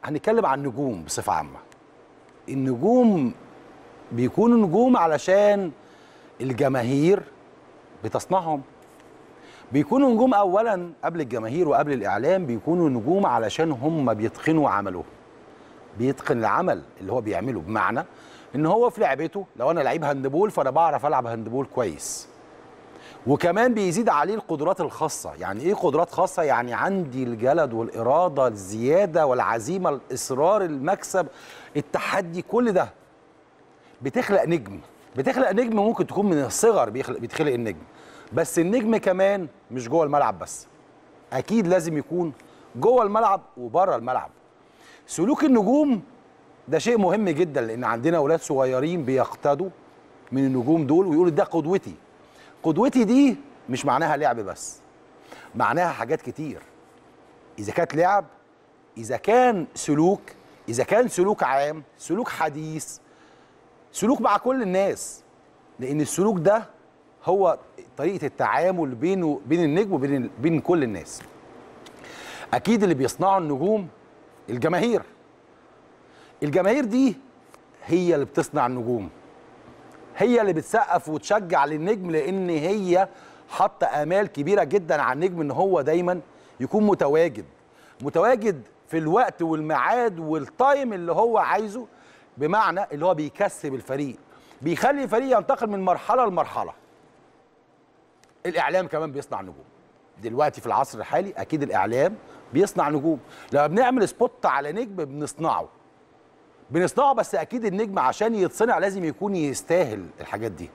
هنتكلم عن النجوم بصفه عامه النجوم بيكونوا نجوم علشان الجماهير بتصنعهم بيكونوا نجوم اولا قبل الجماهير وقبل الاعلام بيكونوا نجوم علشان هم بيتقنوا عملهم بيتقن العمل اللي هو بيعمله بمعنى ان هو في لعبته لو انا لعيب هاندبول فانا بعرف العب هاندبول كويس وكمان بيزيد عليه القدرات الخاصه يعني ايه قدرات خاصه يعني عندي الجلد والاراده الزياده والعزيمه الاصرار المكسب التحدي كل ده بتخلق نجم بتخلق نجم ممكن تكون من الصغر بيخلق بيتخلق النجم بس النجم كمان مش جوه الملعب بس اكيد لازم يكون جوه الملعب وبره الملعب سلوك النجوم ده شيء مهم جدا لان عندنا اولاد صغيرين بيقتدوا من النجوم دول ويقولوا ده قدوتي قدوتي دي مش معناها لعب بس معناها حاجات كتير اذا كانت لعب اذا كان سلوك اذا كان سلوك عام سلوك حديث سلوك مع كل الناس لان السلوك ده هو طريقه التعامل بينه بين النجم وبين بين كل الناس اكيد اللي بيصنعوا النجوم الجماهير الجماهير دي هي اللي بتصنع النجوم هي اللي بتسقف وتشجع للنجم لان هي حاطه امال كبيره جدا على النجم ان هو دايما يكون متواجد متواجد في الوقت والميعاد والتايم اللي هو عايزه بمعنى اللي هو بيكسب الفريق بيخلي الفريق ينتقل من مرحله لمرحله الاعلام كمان بيصنع نجوم دلوقتي في العصر الحالي اكيد الاعلام بيصنع نجوم لما بنعمل سبوت على نجم بنصنعه بنصنعه بس اكيد النجم عشان يتصنع لازم يكون يستاهل الحاجات دي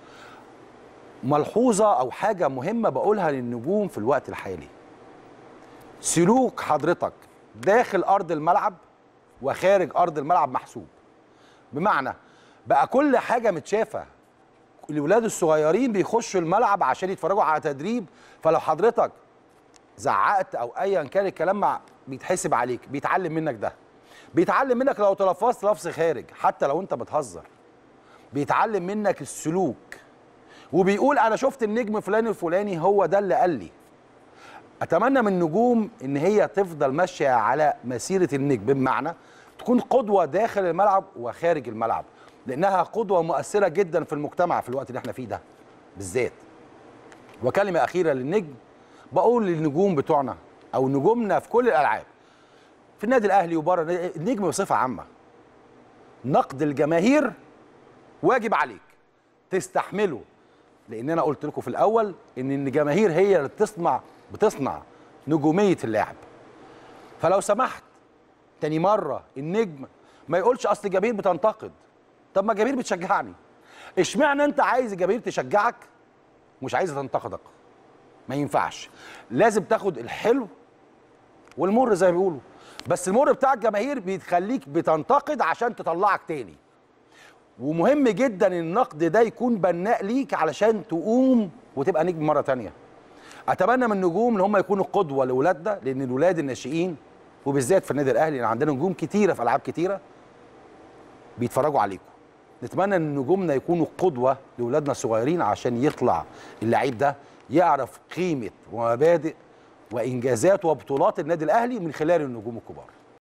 ملحوظه او حاجه مهمه بقولها للنجوم في الوقت الحالي سلوك حضرتك داخل ارض الملعب وخارج ارض الملعب محسوب بمعنى بقى كل حاجه متشافه الولاد الصغيرين بيخشوا الملعب عشان يتفرجوا على تدريب فلو حضرتك زعقت او ايا كان الكلام مع بيتحسب عليك بيتعلم منك ده بيتعلم منك لو تلفظت لفظ خارج حتى لو انت بتهزر بيتعلم منك السلوك وبيقول انا شفت النجم فلان الفلاني هو ده اللي قال لي اتمنى من النجوم ان هي تفضل ماشيه على مسيره النجم بمعنى تكون قدوه داخل الملعب وخارج الملعب لانها قدوه مؤثره جدا في المجتمع في الوقت اللي احنا فيه ده بالذات وكلمه اخيره للنجم بقول للنجوم بتوعنا او نجومنا في كل الالعاب في النادي الاهلي وبره النجم بصفه عامه نقد الجماهير واجب عليك تستحمله لان انا قلت لكم في الاول ان الجماهير هي اللي بتصنع بتصنع نجوميه اللاعب فلو سمحت تاني مره النجم ما يقولش اصل الجماهير بتنتقد طب ما الجماهير بتشجعني اشمعنى انت عايز الجماهير تشجعك مش عايزه تنتقدك ما ينفعش لازم تاخد الحلو والمر زي ما بيقولوا بس المر بتاع الجماهير بيخليك بتنتقد عشان تطلعك تاني ومهم جدا النقد ده يكون بناء ليك علشان تقوم وتبقى نجم مره تانية اتمنى من النجوم ان هم يكونوا قدوه لاولادنا لان الولاد الناشئين وبالذات في النادي الاهلي لان عندنا نجوم كتيره في العاب كتيره بيتفرجوا عليكم نتمنى ان نجومنا يكونوا قدوه لاولادنا الصغيرين عشان يطلع اللعيب ده يعرف قيمه ومبادئ وانجازات وبطولات النادي الاهلي من خلال النجوم الكبار